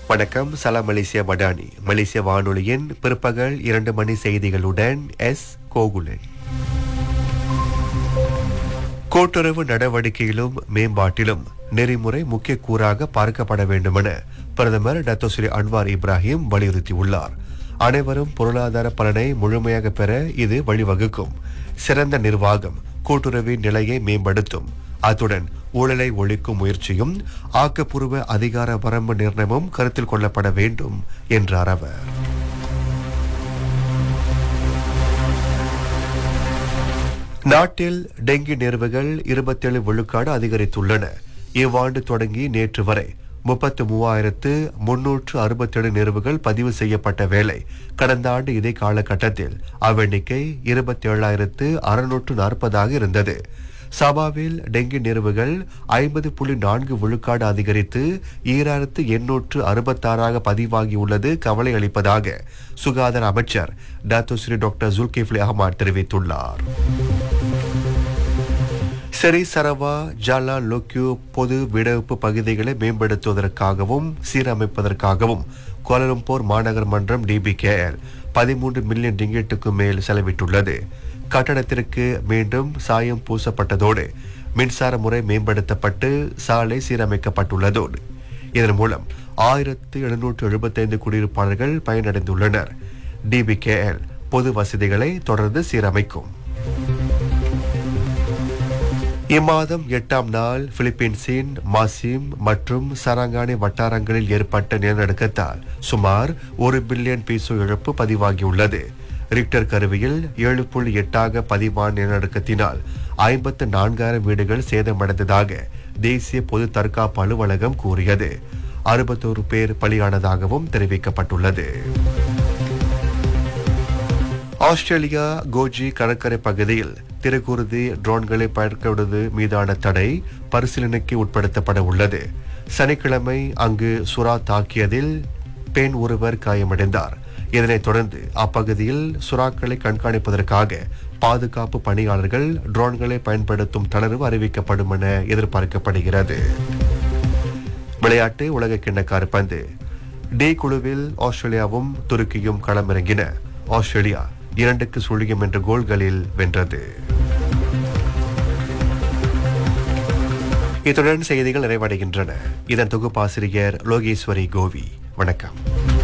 வணக்கம் சலாம் மலேசியா மடானி மலேசிய வானொலியின் பிற்பகல் இரண்டு மணி செய்திகளுடன் எஸ் கோகுலன் கூட்டுறவு நடவடிக்கையிலும் மேம்பாட்டிலும் நெறிமுறை முக்கிய கூறாக பார்க்கப்பட வேண்டுமென பிரதமர் டத்தோஸ்ரீ அன்வார் இப்ராஹிம் வலியுறுத்தியுள்ளார் அனைவரும் பொருளாதார பலனை முழுமையாக பெற இது வழிவகுக்கும் சிறந்த நிர்வாகம் கூட்டுறவின் நிலையை மேம்படுத்தும் அத்துடன் ஊழலை ஒழிக்கும் முயற்சியும் ஆக்கப்பூர்வ அதிகார வரம்பு நிர்ணயமும் கருத்தில் கொள்ளப்பட வேண்டும் என்றார் அவர் நாட்டில் டெங்கி நேர்வுகள் இருபத்தேழு விழுக்காடு அதிகரித்துள்ளன இவ்வாண்டு தொடங்கி நேற்று வரை முப்பத்து மூவாயிரத்து முன்னூற்று அறுபத்தேழு நேர்வுகள் பதிவு செய்யப்பட்ட வேளை கடந்த ஆண்டு இதே காலகட்டத்தில் அவ்வெண்ணிக்கை இருபத்தி ஏழாயிரத்து அறுநூற்று நாற்பதாக இருந்தது சபாவில் டெங்கி நேர்வுகள் ஐம்பது புள்ளி நான்கு விழுக்காடு அதிகரித்து ஈராயிரத்து எண்ணூற்று அறுபத்தாறாக பதிவாகியுள்ளது கவலை அளிப்பதாக சுகாதார அமைச்சர் டாக்டர் டாக்டர் ஜுல்கிஃப்லி அஹ்மத் தெரிவித்துள்ளார் செரி சரவா ஜாலா லோக்யூ பொது விடுவிப்பு பகுதிகளை மேம்படுத்துவதற்காகவும் சீரமைப்பதற்காகவும் கோலலம்பூர் மாநகர் மன்றம் டிபிகேஎல் பதிமூன்று மில்லியன் ரிங்கெட்டுக்கு மேல் செலவிட்டுள்ளது கட்டடத்திற்கு மீண்டும் சாயம் பூசப்பட்டதோடு மின்சார முறை மேம்படுத்தப்பட்டு சாலை சீரமைக்கப்பட்டுள்ளதோடு இதன் மூலம் ஆயிரத்து எழுநூற்று எழுபத்தைந்து குடியிருப்பாளர்கள் பயனடைந்துள்ளனர் டிபிகேஎல் பொது வசதிகளை தொடர்ந்து சீரமைக்கும் இம்மாதம் எட்டாம் நாள் பிலிப்பீன்ஸின் மாசிம் மற்றும் சரங்கானி வட்டாரங்களில் ஏற்பட்ட நிலநடுக்கத்தால் சுமார் ஒரு பில்லியன் பீசோ இழப்பு பதிவாகியுள்ளது ரிக்டர் கருவியில் ஏழு புள்ளி எட்டாக பதிவான நிலநடுக்கத்தினால் ஐம்பத்து நான்காயிரம் வீடுகள் சேதமடைந்ததாக தேசிய பொது தற்காப்பு அலுவலகம் கூறியது அறுபத்தோரு பேர் பலியானதாகவும் தெரிவிக்கப்பட்டுள்ளது ஆஸ்திரேலியா கோஜி கடற்கரை பகுதியில் திருக்குருதி ட்ரோன்களை பயன்படுத்துவது மீதான தடை பரிசீலனைக்கு உட்படுத்தப்பட உள்ளது சனிக்கிழமை அங்கு சுறா தாக்கியதில் பெண் ஒருவர் காயமடைந்தார் இதனைத் தொடர்ந்து அப்பகுதியில் சுறாக்களை கண்காணிப்பதற்காக பாதுகாப்பு பணியாளர்கள் ட்ரோன்களை பயன்படுத்தும் தளர்வு அறிவிக்கப்படும் என எதிர்பார்க்கப்படுகிறது விளையாட்டு உலக கிண்ண காற்பந்து டி குழுவில் ஆஸ்திரேலியாவும் துருக்கியும் களமிறங்கின ஆஸ்திரேலியா இரண்டுக்கு சுழியம் என்ற கோல்களில் வென்றது இத்துடன் செய்திகள் நிறைவடைகின்றன இதன் தொகுப்பாசிரியர் லோகேஸ்வரி கோவி வணக்கம்